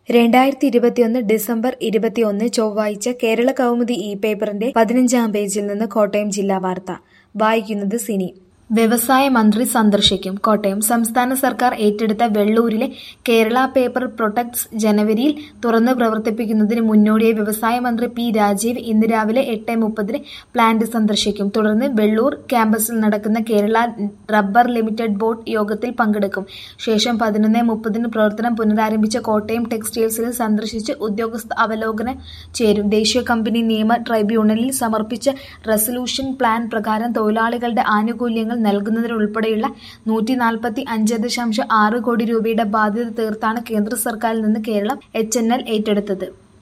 രണ്ടായിരത്തി ഇരുപത്തിയൊന്ന് ഡിസംബർ ഇരുപത്തിയൊന്ന് ചൊവ്വാഴ്ച കേരള കൗമുദി ഇ പേപ്പറിന്റെ പതിനഞ്ചാം പേജിൽ നിന്ന് കോട്ടയം ജില്ലാ വാർത്ത വായിക്കുന്നത് സിനി വ്യവസായ മന്ത്രി സന്ദർശിക്കും കോട്ടയം സംസ്ഥാന സർക്കാർ ഏറ്റെടുത്ത വെള്ളൂരിലെ കേരള പേപ്പർ പ്രൊഡക്ട്സ് ജനുവരിയിൽ തുറന്ന് പ്രവർത്തിപ്പിക്കുന്നതിന് മുന്നോടിയായി വ്യവസായ മന്ത്രി പി രാജീവ് ഇന്ന് രാവിലെ എട്ട് മുപ്പതിന് പ്ലാന്റ് സന്ദർശിക്കും തുടർന്ന് വെള്ളൂർ ക്യാമ്പസിൽ നടക്കുന്ന കേരള റബ്ബർ ലിമിറ്റഡ് ബോർഡ് യോഗത്തിൽ പങ്കെടുക്കും ശേഷം പതിനൊന്ന് മുപ്പതിന് പ്രവർത്തനം പുനരാരംഭിച്ച കോട്ടയം ടെക്സ്റ്റൈൽസിൽ സന്ദർശിച്ച് ഉദ്യോഗസ്ഥ അവലോകനം ചേരും ദേശീയ കമ്പനി നിയമ ട്രൈബ്യൂണലിൽ സമർപ്പിച്ച റെസൊല്യൂഷൻ പ്ലാൻ പ്രകാരം തൊഴിലാളികളുടെ ആനുകൂല്യങ്ങൾ നൽകുന്നതിനുൾപ്പെടെയുള്ള നൂറ്റി നാൽപ്പത്തി അഞ്ച് ദശാംശം ആറ് കോടി രൂപയുടെ ബാധ്യത തീർത്താണ് കേന്ദ്ര സർക്കാരിൽ നിന്ന് കേരളം എച്ച് ഏറ്റെടുത്തത്